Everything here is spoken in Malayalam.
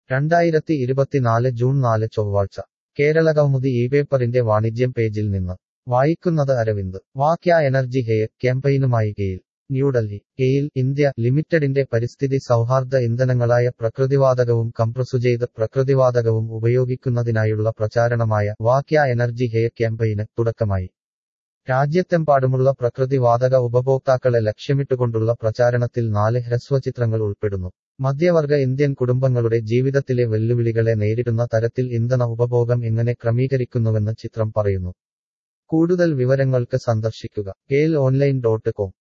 രണ്ടായിരത്തി ഇരുപത്തിനാല് ജൂൺ നാല് ചൊവ്വാഴ്ച കേരളകൗമുദി ഈ പേപ്പറിന്റെ വാണിജ്യം പേജിൽ നിന്ന് വായിക്കുന്നത് അരവിന്ദ് വാക്യ എനർജി ഹെയർ ക്യാമ്പയിനുമായി ഗെയിൽ ന്യൂഡൽഹി ഗെയിൽ ഇന്ത്യ ലിമിറ്റഡിന്റെ പരിസ്ഥിതി സൗഹാർദ്ദ ഇന്ധനങ്ങളായ പ്രകൃതിവാതകവും കംപ്രസുചെയ്ത പ്രകൃതിവാതകവും ഉപയോഗിക്കുന്നതിനായുള്ള പ്രചാരണമായ വാക്യ എനർജി ഹെയർ ക്യാമ്പയിന് തുടക്കമായി രാജ്യത്തെമ്പാടുമുള്ള പ്രകൃതിവാതക ഉപഭോക്താക്കളെ ലക്ഷ്യമിട്ടുകൊണ്ടുള്ള പ്രചാരണത്തിൽ നാല് ഹ്രസ്വചിത്രങ്ങൾ ഉൾപ്പെടുന്നു മധ്യവർഗ ഇന്ത്യൻ കുടുംബങ്ങളുടെ ജീവിതത്തിലെ വെല്ലുവിളികളെ നേരിടുന്ന തരത്തിൽ ഇന്ധന ഉപഭോഗം എങ്ങനെ ക്രമീകരിക്കുന്നുവെന്ന് ചിത്രം പറയുന്നു കൂടുതൽ വിവരങ്ങൾക്ക് സന്ദർശിക്കുക ഗെയിൽ ഓൺലൈൻ ഡോട്ട് കോം